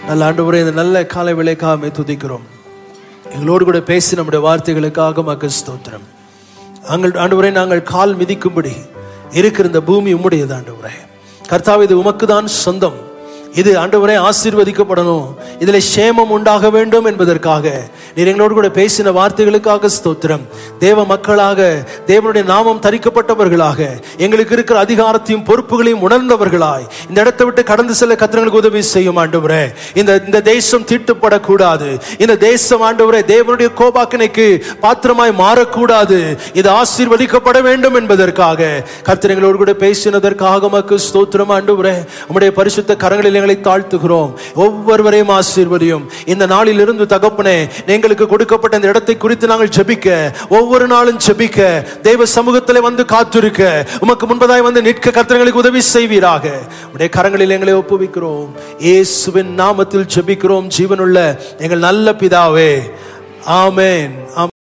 நல்ல ஆண்டவரே இந்த நல்ல காலை விலைக்காக துதிக்கிறோம் எங்களோடு கூட பேசி நம்முடைய வார்த்தைகளுக்காக மக்கள் ஸ்தோத்திரம் நாங்கள் ஆண்டவரே நாங்கள் கால் மிதிக்கும்படி இருக்கிற இந்த பூமி உம்முடையது ஆண்டவரே கர்த்தாவே இது உமக்கு தான் சொந்தம் இது ஆண்டவரே ஆசீர்வதிக்கப்படணும் இதில் சேமம் உண்டாக வேண்டும் என்பதற்காக நீர் எங்களோடு கூட பேசின வார்த்தைகளுக்காக ஸ்தோத்திரம் தேவ மக்களாக தேவனுடைய நாமம் தரிக்கப்பட்டவர்களாக எங்களுக்கு இருக்கிற அதிகாரத்தையும் பொறுப்புகளையும் உணர்ந்தவர்களாய் இந்த இடத்தை விட்டு கடந்து செல்ல கத்திரங்களுக்கு உதவி செய்யும் ஆண்டவரே இந்த இந்த தேசம் தீட்டுப்படக்கூடாது இந்த தேசம் ஆண்டவரே தேவனுடைய கோபாக்கினைக்கு பாத்திரமாய் மாறக்கூடாது இது ஆசீர்வதிக்கப்பட வேண்டும் என்பதற்காக கர்த்தர் கூட பேசினதற்காக மக்கு ஸ்தோத்திரம் ஆண்டவரே உம்முடைய பரிசுத்த கரங்களில் எங்களை தாழ்த்துகிறோம் ஒவ்வொருவரையும் ஆசீர்வதியும் இந்த நாளில் இருந்து தகப்பனே எங்களுக்கு கொடுக்கப்பட்ட இந்த இடத்தை குறித்து நாங்கள் ஜெபிக்க ஒவ்வொரு நாளும் ஜெபிக்க தெய்வ சமூகத்தில் வந்து காத்திருக்க உமக்கு முன்பதாய் வந்து நிற்க கர்த்தர்களுக்கு உதவி செய்வீராக உடைய கரங்களில் எங்களை ஒப்புவிக்கிறோம் இயேசுவின் நாமத்தில் ஜெபிக்கிறோம் ஜீவனுள்ள எங்கள் நல்ல பிதாவே ஆமென் ஆமென்